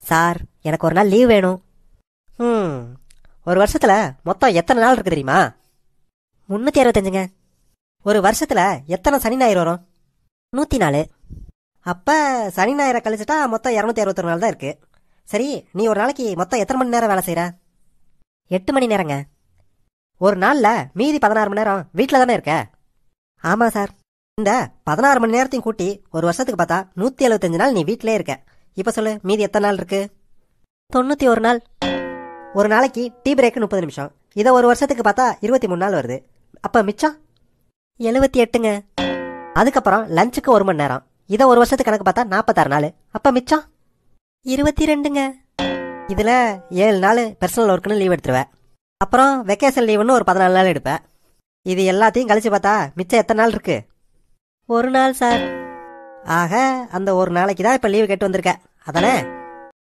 sir எனக்கு ஒரு நாள் லீவ் வேணும் ம் ஒரு வருஷத்துல மொத்தம் எத்தனை நாள் இருக்கு தெரியுமா முந்நூற்றி அறுபத்தஞ்சுங்க ஒரு வருஷத்துல எத்தனை சனி ஞாயிறு வரும் நூற்றி நாலு அப்போ சனி ஞாயிறை கழிச்சிட்டா மொத்தம் இரநூத்தி அறுபத்தொரு நாள் தான் இருக்கு சரி நீ ஒரு நாளைக்கு மொத்தம் எத்தனை மணி நேரம் வேலை செய்கிற எட்டு மணி நேரங்க ஒரு நாளில் மீதி பதினாறு மணி நேரம் வீட்டில் தானே இருக்க ஆமாம் சார் இந்த பதினாறு மணி நேரத்தையும் கூட்டி ஒரு வருஷத்துக்கு பார்த்தா நூற்றி எழுபத்தஞ்சு நாள் நீ வீட்டிலே இருக்க இப்போ சொல்லு மீதி எத்தனை நாள் இருக்கு தொண்ணூற்றி ஒரு நாள் ஒரு நாளைக்கு டீ பிரேக்கு முப்பது நிமிஷம் இதை ஒரு வருஷத்துக்கு பார்த்தா இருபத்தி மூணு நாள் வருது அப்போ மிச்சம் எழுபத்தி எட்டுங்க அதுக்கப்புறம் லஞ்சுக்கு ஒரு மணி நேரம் இதை ஒரு வருஷத்துக்கு கணக்கு பார்த்தா நாற்பத்தாறு நாள் அப்போ மிச்சம் இருபத்தி ரெண்டுங்க இதில் ஏழு நாள் பர்சனல் ஒர்க்குன்னு லீவ் எடுத்துருவேன் அப்புறம் வெக்கேஷன் லீவுன்னு ஒரு பதினாலு நாள் எடுப்பேன் இது எல்லாத்தையும் கழிச்சு பார்த்தா மிச்சம் எத்தனை நாள் இருக்கு ஒரு நாள் சார் ஆக அந்த ஒரு நாளைக்கு தான் இப்போ லீவு கேட்டு வந்திருக்கேன் அதானே